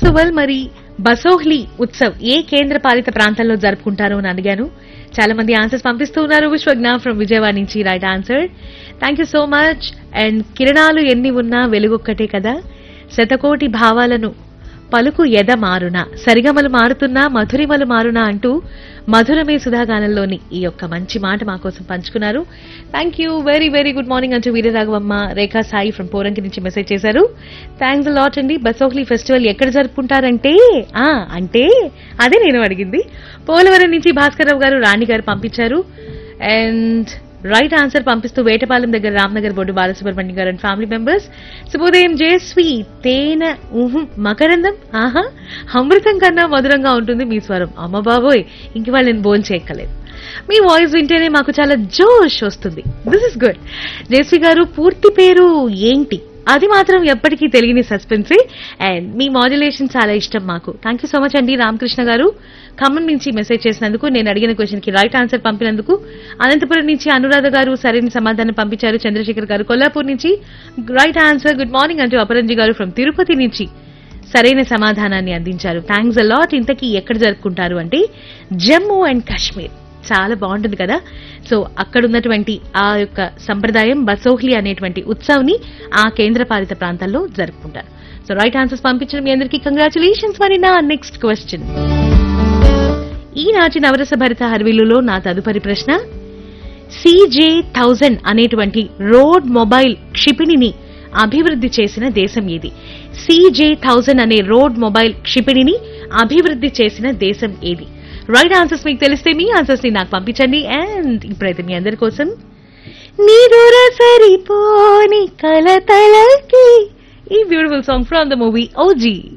festival మరి బసోహ్లీ ఉత్సవ్ ఏ కేంద్ర పాలిత ప్రాంతంలో జరుపుకుంటారో అని అడిగాను చాలా మంది ఆన్సర్స్ పంపిస్తూ ఉన్నారు విశ్వజ్ఞ ఫ్రమ్ విజయవాడ నుంచి right answer thank you so much and కిరణాలు ఎన్ని ఉన్నా వెలుగొక్కటే కదా శతకోటి భావాలను పలుకు ఎద మారునా సరిగమలు మారుతున్నా మధురిమలు మారునా అంటూ మధురమే సుధాగానంలోని ఈ యొక్క మంచి మాట మా కోసం పంచుకున్నారు thank you very very good morning అంటూ వీరరాఘవమ్మ రేఖా సాయి ఫ్రమ్ పోరంకి నుంచి మెసేజ్ చేశారు థ్యాంక్స్ లాట్ అండి బసోహ్లీ ఫెస్టివల్ ఎక్కడ జరుపుకుంటారంటే ఆ అంటే అదే నేను అడిగింది పోలవరం నుంచి భాస్కర్రావు గారు రాణి గారు పంపించారు అండ్ రైట్ ఆన్సర్ పంపిస్తూ వేటపాలెం దగ్గర రామ్నగర్ బోర్డు బాలసుబ్రహ్మణ్యం గారు అండ్ ఫ్యామిలీ మెంబర్స్ శుభోదయం జయశ్రీ తేనె ఊహు మకరందం ఆహా అమృతం కన్నా మధురంగా ఉంటుంది మీ స్వరం అమ్మ బాబోయ్ ఇంక వాళ్ళు నేను బోల్ చేయక్కలేదు మీ వాయిస్ వింటేనే మాకు చాలా జోష్ వస్తుంది దిస్ ఇస్ గుడ్ జయశ్రీ గారు పూర్తి పేరు ఏంటి అది మాత్రం ఎప్పటికీ తెలియని సస్పెన్సే అండ్ మీ మాడ్యులేషన్ చాలా ఇష్టం మాకు థ్యాంక్ యూ సో మచ్ అండి రామకృష్ణ గారు ఖమ్మం నుంచి మెసేజ్ చేసినందుకు నేను అడిగిన క్వశ్చన్ కి రైట్ ఆన్సర్ పంపినందుకు అనంతపురం నుంచి అనురాధ గారు సరైన సమాధానం పంపించారు చంద్రశేఖర్ గారు కొల్లాపూర్ నుంచి రైట్ ఆన్సర్ గుడ్ మార్నింగ్ అంటూ అపరంజి గారు ఫ్రమ్ తిరుపతి నుంచి సరైన సమాధానాన్ని అందించారు థ్యాంక్స్ అలాట్ ఇంతకీ ఎక్కడ జరుపుకుంటారు అంటే జమ్మూ అండ్ కాశ్మీర్ చాలా బాగుంటుంది కదా సో అక్కడ ఉన్నటువంటి ఆ యొక్క సంప్రదాయం బసోహ్లీ అనేటువంటి ఉత్సవ్ని ఆ కేంద్ర పాలిత ప్రాంతాల్లో జరుపుకుంటారు సో రైట్ ఆన్సర్స్ పంపించడం మీ అందరికీ కంగ్రాచులేషన్స్ మరి నా నెక్స్ట్ క్వశ్చన్ ఈనాటి నవరస భరిత హర్విలులో నా తదుపరి ప్రశ్న సిజే థౌజండ్ అనేటువంటి రోడ్ మొబైల్ క్షిపణిని అభివృద్ధి చేసిన దేశం ఏది సిజే థౌజండ్ అనే రోడ్ మొబైల్ క్షిపణిని అభివృద్ధి చేసిన దేశం ఏది రైట్ ఆన్సర్స్ మీకు తెలిస్తే మీ ఆన్సర్స్ ని నాకు పంపించండి అండ్ ఇప్పుడైతే మీ అందరి కోసం నిదుర సరిపోని కలతలకి ఈ beautiful song from the movie OG